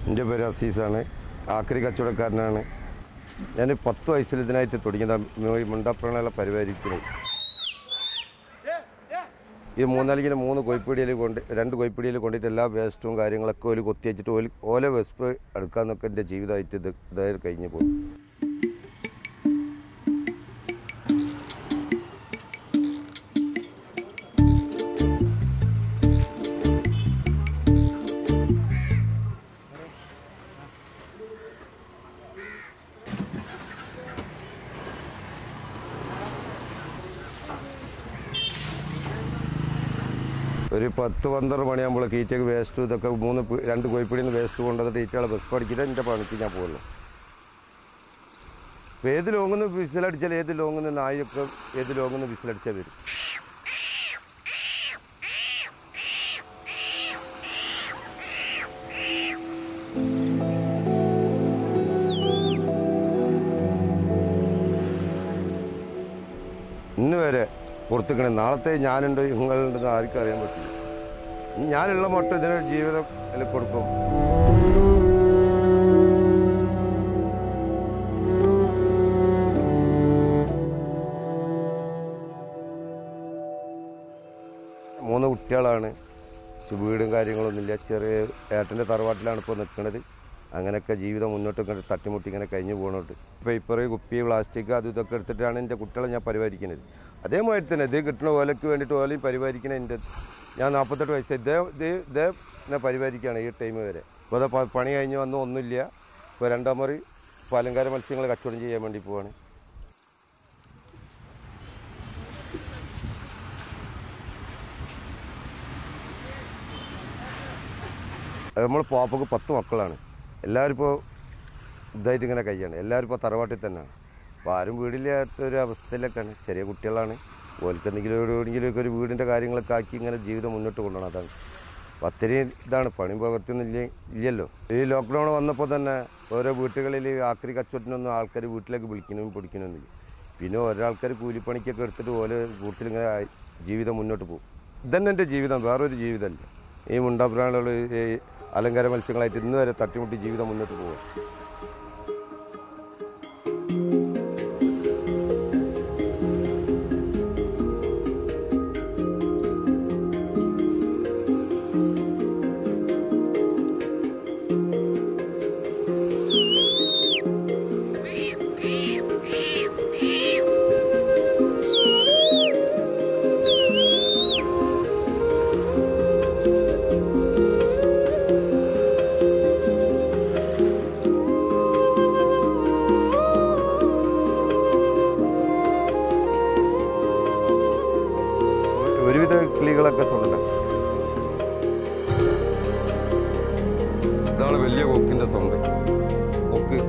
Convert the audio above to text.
എൻ്റെ പേര് അസീസാണ് ആക്രി കച്ചവടക്കാരനാണ് ഞാൻ പത്ത് വയസ്സിൽ ഇതിനായിട്ട് തുടങ്ങിയതാണ് ഈ മുണ്ടപ്രണല പരിപാലിക്കുന്നത് ഈ മൂന്നാലിങ്ങനെ മൂന്ന് കൊയ്പ്പിടിയിൽ കൊണ്ട് രണ്ട് കൊയ്പ്പിടിയിൽ കൊണ്ടിട്ട് എല്ലാ വേസ്റ്റും കാര്യങ്ങളൊക്കെ ഒരു കൊത്തി വെച്ചിട്ട് ഓല് ഓല വെസ്പ് എടുക്കാന്നൊക്കെ എൻ്റെ ജീവിതമായിട്ട് ഇത് ഇതായി കഴിഞ്ഞു പോകും ഒരു പത്ത് പന്ത്രണ്ട് മണിയാകുമ്പോൾ കീറ്റക്ക് വേസ്റ്റ് ഇതൊക്കെ മൂന്ന് പി- രണ്ട് കൊയ്പ്പിടിയിൽ നിന്ന് വേസ്റ്റ് കൊണ്ടുവന്നിട്ട് ഈറ്റകളെ ബസ് പഠിച്ചിട്ട് എൻ്റെ പണിക്ക് ഞാൻ പോകുന്നു ഇപ്പോൾ ഏത് ലോങ്ങിന്ന് വിസിലടിച്ചാൽ ഏത് ലോങ്ങിന്ന് നായൊക്കെ ഏത് ലോങ്ങിന്ന് വിസിലടിച്ചാൽ വരും ഇന്ന് വരെ പുറത്തുക്കണേ നാളത്തെ ഞാനുണ്ട് നിങ്ങളുണ്ടെന്ന് ആർക്കും അറിയാൻ പറ്റില്ല ഞാനുള്ള മൊട്ടം ഇതിനൊരു ജീവിതം അതിൽ കൊടുക്കും മൂന്ന് കുട്ടികളാണ് പക്ഷെ വീടും കാര്യങ്ങളൊന്നുമില്ല ചെറിയ ഏട്ടൻ്റെ തറവാട്ടിലാണ് ഇപ്പോൾ നിൽക്കുന്നത് അങ്ങനെയൊക്കെ ജീവിതം മുന്നോട്ട് ഇങ്ങനെ തട്ടിമുട്ടി ഇങ്ങനെ കഴിഞ്ഞു പോകുന്നുണ്ട് പേപ്പർ കുപ്പി പ്ലാസ്റ്റിക് അത് ഇതൊക്കെ എടുത്തിട്ടാണ് എൻ്റെ കുട്ടികളെ ഞാൻ പരിപാലിക്കുന്നത് അതേമാതിരി തന്നെ ഇത് കിട്ടുന്ന ഓലയ്ക്ക് വേണ്ടിയിട്ട് ഓലയും പരിപാലിക്കുന്ന എൻ്റെ ഞാൻ നാൽപ്പത്തെട്ട് വയസ്സ് ഇതേ ഇത് ഇതേ എന്നെ പരിപാലിക്കുകയാണ് ഈ ടൈം വരെ ഇപ്പോൾ അത് പ- പണി കഴിഞ്ഞ് വന്ന് ഒന്നുമില്ല ഇപ്പോൾ രണ്ടാം മുറി ഇപ്പോൾ അലങ്കാര മത്സ്യങ്ങൾ കച്ചവടം ചെയ്യാൻ വേണ്ടി പോവാണ് അത് നമ്മൾ പോപ്പക്ക് പത്ത് മക്കളാണ് എല്ലാവരും ഇപ്പോൾ ഇതായിട്ട് ഇങ്ങനെ കഴിയാണ് എല്ലാവരും ഇപ്പോൾ തറവാട്ടിൽ തന്നെയാണ് അപ്പോൾ ആരും വീടില്ലാത്ത ഒരു അവസ്ഥയിലൊക്കെയാണ് ചെറിയ കുട്ടികളാണ് ഓൽക്ക് എന്തെങ്കിലും എവിടെയെങ്കിലും ഒക്കെ ഒരു വീടിൻ്റെ കാര്യങ്ങളൊക്കെ ആക്കി ഇങ്ങനെ ജീവിതം മുന്നോട്ട് കൊണ്ടുപോകണം അതാണ് അപ്പോൾ അത്രയും ഇതാണ് പണി പ്രവർത്തിയൊന്നും ഇല്ല ഇല്ലല്ലോ ഈ ലോക്ക്ഡൗൺ വന്നപ്പോൾ തന്നെ ഓരോ വീട്ടുകളിൽ ആക്രി കച്ചവടത്തിനൊന്നും ആൾക്കാർ വീട്ടിലേക്ക് വിളിക്കണമെന്നും പിടിക്കണമെന്നില്ല പിന്നെ ഓരോ ആൾക്കാർ കൂലിപ്പണിക്കൊക്കെ എടുത്തിട്ട് ഓരോ കൂട്ടത്തിലിങ്ങനെ ആയി- ജീവിതം മുന്നോട്ട് പോകും ഇതന്നെ എൻ്റെ ജീവിതം വേറൊരു ജീവിതമല്ല ഈ മുണ്ടാപ്രാണികൾ ഈ അലങ്കാര മത്സ്യങ്ങളായിട്ട് ഇന്ന് വരെ തട്ടിമുട്ടി ജീവിതം മുന്നോട്ട് പോകും ഒരുവിധ കിളികളൊക്കെ സൗണ്ട് ഇതാണ് വലിയ കൊക്കിന്റെ സൗണ്ട് കൊക്ക്